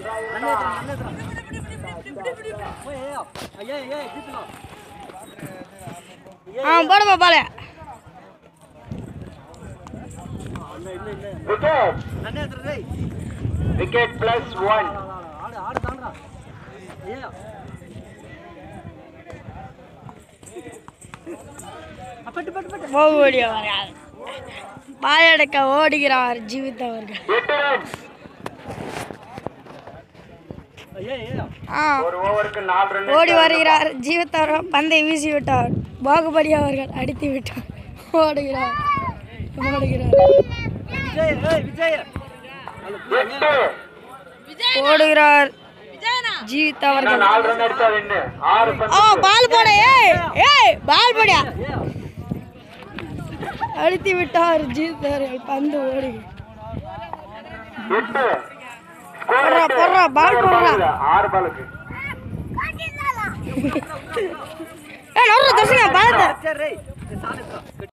ஆ போடுப்பா பால wicket wicket plus one போக ஓடியவர் பால் எடுக்க ஓடுகிறார் ஜீவித் அவர்கள் எட்டு ரன்ஸ் ஆ ஒரு ஓவருக்கு நாலு ரன் ஓடி வருகிறார் ஜீவித் அவர்கள் பந்தை வீசி விட்டார் பாகுபலி அவர்கள் அடித்து விட்டார் ஓடுகிறார் ஓடுகிறார் எட்டு ஓடுகிறார் ஜீவித் இன்னும் அவர்கள் நாலு ரன் அடிச்சா வின்னு ஆறு ஆ பந்து பால் போட ஏய் ஏய் பால் போடியா அடித்து விட்டார் ஜீவித் அவர்கள் பந்து ஓடி எட்டு போடுறா, போடுறா, ball போடுறா. ஆறு பாலுக்கு ஏ நோடுற தர்சனா பாலத்தை